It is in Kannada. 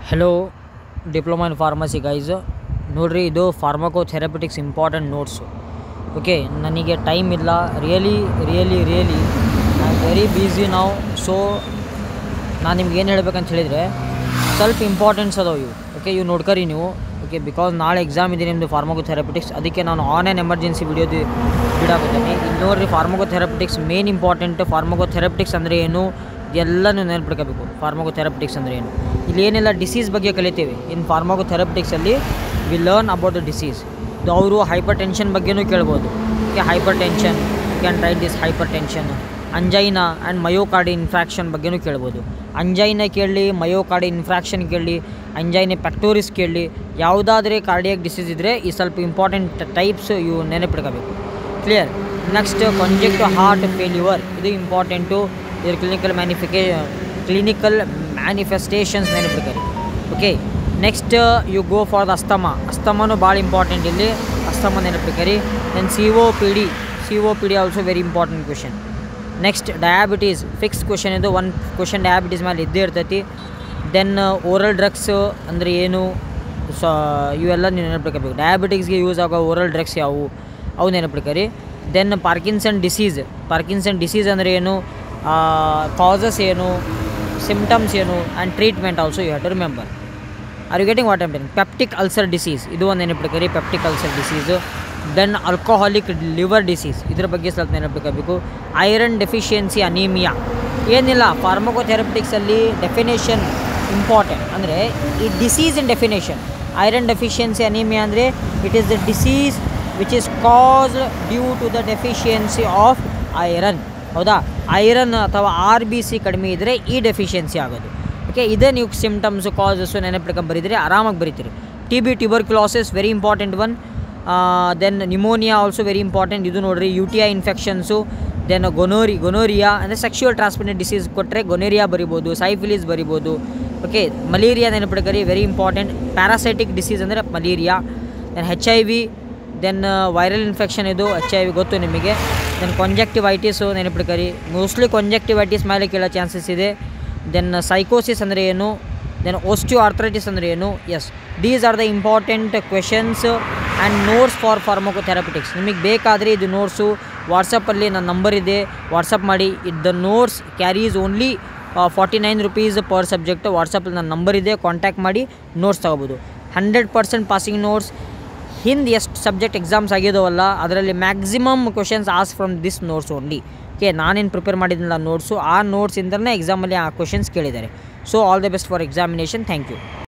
hello diploma in pharmacy guys ನೋಡ್ರಿ ಇದು pharmacotherapeutics important notes okay ನನಗೆ ಟೈಮ್ ಇಲ್ಲ really really really I am very busy ನಾವು ಸೊ ನಾನು ನಿಮ್ಗೆ ಏನು ಹೇಳ್ಬೇಕಂತ ಹೇಳಿದರೆ ಸ್ವಲ್ಪ ಇಂಪಾರ್ಟೆನ್ಸ್ ಅದಾವೆ ಇವು ಓಕೆ ಇವು ನೋಡ್ಕರಿ ನೀವು ಓಕೆ ಬಿಕಾಸ್ ನಾಳೆ ಎಕ್ಸಾಮ್ ಇದೆ ನಿಮ್ಮದು ಫಾರ್ಮಕೋ ಥೆರಪಿಟಿಕ್ಸ್ ಅದಕ್ಕೆ ನಾನು ಆನ್ ಆ್ಯನ್ ಎಮರ್ಜೆನ್ಸಿ ವಿಡಿಯೋದು ಬಿಡಾಕತ್ತೀನಿ ಇಲ್ಲಿ ನೋಡ್ರಿ pharmacotherapeutics main important pharmacotherapeutics ಅಂದರೆ ಏನು ಎಲ್ಲನೂ ನೆನ್ಪಿಡ್ಕೋಬೇಕು ಫಾರ್ಮಕೋ ಥೆರಪಿಟಿಕ್ಸ್ ಅಂದರೆ ಏನು ಇಲ್ಲಿ ಏನೆಲ್ಲ ಡಿಸೀಸ್ ಬಗ್ಗೆ ಕಲಿತೇವೆ ಇನ್ ಫಾರ್ಮಕೋ ಥೆರಪಿಟಿಕ್ಸಲ್ಲಿ we learn about the disease ಇದು ಅವರು ಹೈಪರ್ ಟೆನ್ಷನ್ ಬಗ್ಗೆನೂ ಕೇಳ್ಬೋದು okay hypertension can write this hypertension angina and myocardial infarction ಬಗ್ಗೆನೂ ಕೇಳ್ಬೋದು ಅಂಜೈನ ಕೇಳಲಿ ಮಯೋಕಾರ್ಡಿ ಇನ್ಫ್ರಾಕ್ಷನ್ ಕೇಳಲಿ ಅಂಜೈನೆ ಪ್ಯಾಕ್ಟೋರಿಸ್ ಕೇಳಲಿ ಯಾವುದಾದ್ರೆ ಕಾರ್ಡಿಯಾಕ್ ಡಿಸೀಸ್ ಇದ್ದರೆ ಈ ಸ್ವಲ್ಪ ಇಂಪಾರ್ಟೆಂಟ್ ಟೈಪ್ಸ್ ಇವು ನೆನಪಿಡ್ಕೋಬೇಕು clear next congestive heart failure ಇದು ಇಂಪಾರ್ಟೆಂಟು ಇದ್ರ ಕ್ಲಿನಿಕಲ್ ಮ್ಯಾನಿಫಿಕೇ ಕ್ಲಿನಿಕಲ್ ಮ್ಯಾನಿಫೆಸ್ಟೇಷನ್ಸ್ ನೆನಪಿಡ್ಕರಿ okay next you go for the asthma ಅಸ್ತಮನು ಭಾಳ ಇಂಪಾರ್ಟೆಂಟ್ ಇಲ್ಲಿ ಅಸ್ತಮ ನೆನಪಿಡ್ಕರಿ then C O P D C O P D also very important question next diabetes fix question ಇದು ಒಂದು ಕ್ವೆಶನ್ ಡಯಾಬಿಟೀಸ್ ಮೇಲೆ ಇದ್ದೇ ಇರ್ತೈತಿ ದೆನ್ ಓರಲ್ ಡ್ರಗ್ಸ್ ಅಂದರೆ ಏನು ಸೊ ಇವೆಲ್ಲ ನೀವು ನೆನಪಿಡ್ಕೋಬೇಕು ಡಯಾಬಿಟಿಕ್ಸ್ಗೆ ಯೂಸ್ ಆಗೋ ಓರಲ್ ಡ್ರಗ್ಸ್ ಯಾವುವು ಅವು ನೆನಪಿಡ್ಕರಿ then Parkinson disease Parkinson disease ಅಂದರೆ ಏನು ಕಾಸಸ್ ಏನು ಸಿಮ್ಟಮ್ಸ್ ಏನು and treatment also you have to remember are you getting what I'm telling peptic ulcer disease ಇದು ಒಂದು ನೆನಪಿಡ್ಕರಿ peptic ulcer disease then alcoholic liver disease ಇದ್ರ ಬಗ್ಗೆ ಸ್ವಲ್ಪ ನೆನಪಿಡ್ಕೋಬೇಕು ಐರನ್ ಡೆಫಿಷಿಯನ್ಸಿ ಅನೀಮಿಯಾ ಏನಿಲ್ಲ ಫಾರ್ಮಕೋಥೆರಪಿಟಿಕ್ಸಲ್ಲಿ ಡೆಫಿನೇಷನ್ ಇಂಪಾರ್ಟೆಂಟ್ ಅಂದರೆ ಈ disease in definition iron deficiency anaemia ಅಂದರೆ it is the disease which is caused due to the deficiency of iron ಹೌದಾ ಐರನ್ ಅಥವಾ ಆರ್ ಬಿ ಸಿ ಕಡಿಮೆ ಇದ್ದರೆ ಈ ಡೆಫಿಷಿಯನ್ಸಿ ಆಗೋದು ಓಕೆ ಇದೇ ನೀವು ಸಿಮ್ಟಮ್ಸು ಕಾಸಸ್ಸು ನೆನಪಿಟ್ಕೊಂಡು ಬರೀತೀರಿ ಆರಾಮಾಗಿ ಬರೀತೀರಿ T B tuberculosis very important one then pneumonia also very important ಇದು ನೋಡಿರಿ U T I infections then ಗೊನೋರಿ ಗೊನೋರಿಯಾ ಅಂದರೆ ಸೆಕ್ಷುವಲ್ ಟ್ರಾನ್ಸ್ಮಿಟೆಡ್ ಡಿಸೀಸ್ ಕೊಟ್ಟರೆ ಗೊನೇರಿಯಾ ಬರಿಬೋದು ಸೈಫಿಲಿಸ್ ಬರಿಬೋದು ಓಕೆ ಮಲೇರಿಯಾ ನೆನಪಿಡ್ಕರಿ ವೆರಿ ಇಂಪಾರ್ಟೆಂಟ್ ಪ್ಯಾರಾಸೈಟಿಕ್ ಡಿಸೀಸ್ ಅಂದರೆ malaria then H I V then viral infection ಇದು ಎಚ್ ಐ ವಿ ಗೊತ್ತು ನಿಮಗೆ ದೆನ್ ಕೊಂಜೆಕ್ಟಿವೈಟಿಸು ನೆನಪಿಡ್ಕರಿ ಮೋಸ್ಟ್ಲಿ ಕೊಂಜೆಕ್ಟಿವೈಟಿಸ್ ಮೇಲೆ ಕೇಳೋ ಚಾನ್ಸಸ್ ಇದೆ ದೆನ್ ಸೈಕೋಸಿಸ್ ಅಂದರೆ ಏನು ದೆನ್ ಓಸ್ಟಿಯೋ ಆರ್ಥರೈಟಿಸ್ ಅಂದರೆ ಏನು yes these are the important questions and notes for pharmacotherapeutics ನಿಮಗೆ ಬೇಕಾದರೆ ಇದು ನೋಟ್ಸು ವಾಟ್ಸಪ್ಪಲ್ಲಿ ನನ್ನ ನಂಬರ್ ಇದೆ ವಾಟ್ಸಪ್ ಮಾಡಿ it the notes carries only forty nine rupees per subject ವಾಟ್ಸಪ್ಪಲ್ಲಿ ನನ್ನ ನಂಬರ್ ಇದೆ ಕಾಂಟ್ಯಾಕ್ಟ್ ಮಾಡಿ ನೋಟ್ಸ್ ತೊಗೋಬೋದು ಹಂಡ್ರೆಡ್ ಪರ್ಸೆಂಟ್ ಪಾಸಿಂಗ್ ನೋಟ್ಸ್ ಹಿಂದೆ ಎಷ್ಟು ಸಬ್ಜೆಕ್ಟ್ ಎಕ್ಸಾಮ್ಸ್ ಆಗಿದಾವಲ್ಲ ಅದರಲ್ಲಿ maximum questions as from this notes only okay ನಾನೇನು ಪ್ರಿಪೇರ್ ಮಾಡಿದ್ನಲ್ಲ ನೋಟ್ಸು ಆ ನೋಟ್ಸಿಂದನೇ ಎಕ್ಸಾಮಲ್ಲಿ ಆ ಕ್ವಶನ್ಸ್ ಕೇಳಿದ್ದಾರೆ so all the best for examination thank you